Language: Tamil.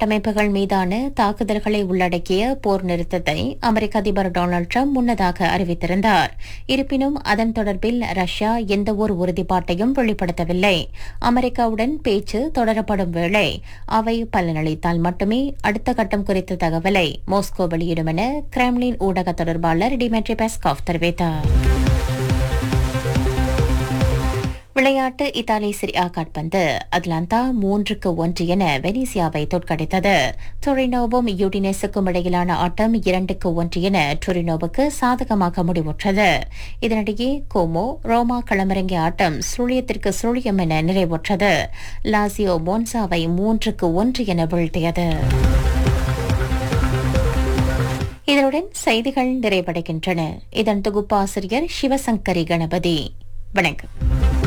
கட்டமைப்புகள் மீதான தாக்குதல்களை உள்ளடக்கிய போர் நிறுத்தத்தை அமெரிக்க அதிபர் டொனால்டு ட்ரம்ப் முன்னதாக அறிவித்திருந்தார் இருப்பினும் அதன் தொடர்பில் ரஷ்யா எந்தவொரு உறுதிப்பாட்டையும் வெளிப்படுத்தவில்லை அமெரிக்காவுடன் பேச்சு தொடரப்படும் வேளை அவை பலனளித்தால் மட்டுமே அடுத்த கட்டம் குறித்த தகவலை மாஸ்கோ வெளியிடும் என கிரெம்லின் ஊடக தொடர்பாளர் டிமெட்ரி பெஸ்காவ் தெரிவித்தார் விளையாட்டு இத்தாலி சிரியா காட்பந்து அட்லாந்தா மூன்றுக்கு ஒன்று என வெனிசியாவை தோற்கடித்தது டொரினோவும் யூடினெஸுக்கும் இடையிலான ஆட்டம் இரண்டுக்கு ஒன்று என டொரினோவுக்கு சாதகமாக முடிவுற்றது இதனிடையே கோமோ ரோமா களமிறங்கிய ஆட்டம் சுழியத்திற்கு சுழியம் என நிறைவுற்றது லாசியோ மோன்சாவை மூன்றுக்கு ஒன்று என வீழ்த்தியது இதனுடன் செய்திகள் நிறைவடைகின்றன இதன் தொகுப்பாசிரியர் சிவசங்கரி கணபதி வணக்கம்